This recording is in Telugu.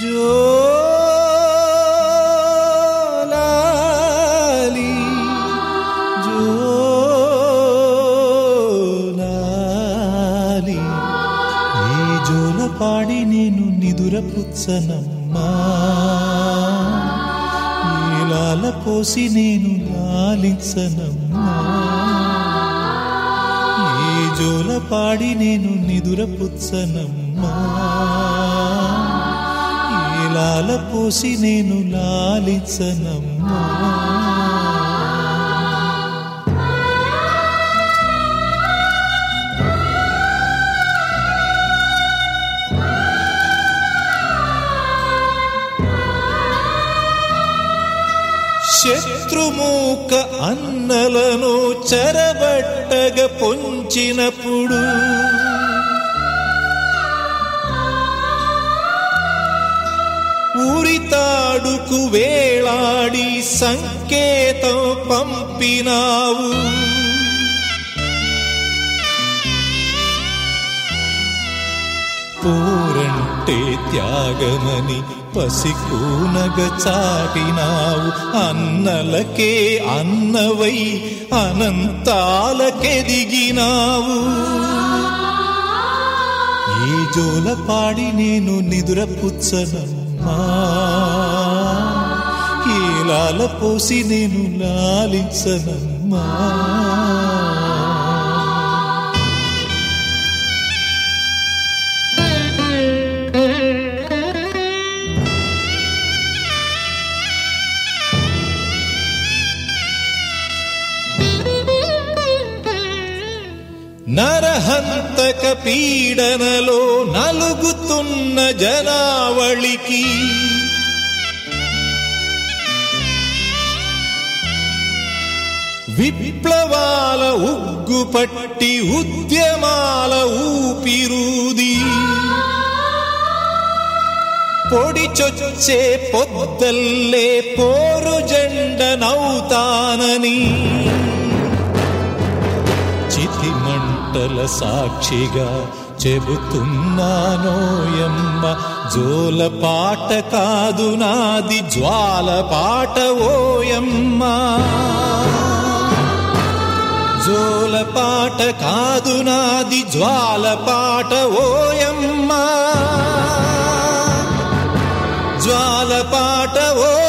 జోలాలి జోలాలి ఈ జోల పాడి నేను నిదురపుచ్చనమ్మా ఈలాల పోసి నేను లాలించనమ్మా ఈ జోల పాడి నేను నిదురపుచ్చనమ్మా ఈలాల పోసి నేను లాలించనమ్మా శత్రుమూక అన్నలను చెరబట్టగ పొంచినప్పుడు ఊరితాడుకు వేళాడి సంకేతం పంపినావు పోరంటే త్యాగమని పసికూనగ చాటినావు అన్నలకే అన్నవై అనంతాలకెదిగినావు ఈ జోల పాడి నేను నిదురపుచ్చనమ్మా కీలాల పోసి నేను లాలించనమ్మా నరహంతక పీడనలో నలుగుతున్న జనావళికి విప్లవాల ఉగ్గు పట్టి ఉద్యమాల ఊపిరూది పొడిచొచ్చే పొద్దల్లే పోరు జెండ నౌతానని చితి మంటల సాక్షిగా చెబుతున్నానోయమ్మ జోల పాట కాదు నాది జ్వాల పాట ఓయమ్మ జోల పాట కాదు నాది జ్వాల పాట ఓయమ్మ జ్వాల పాట ఓ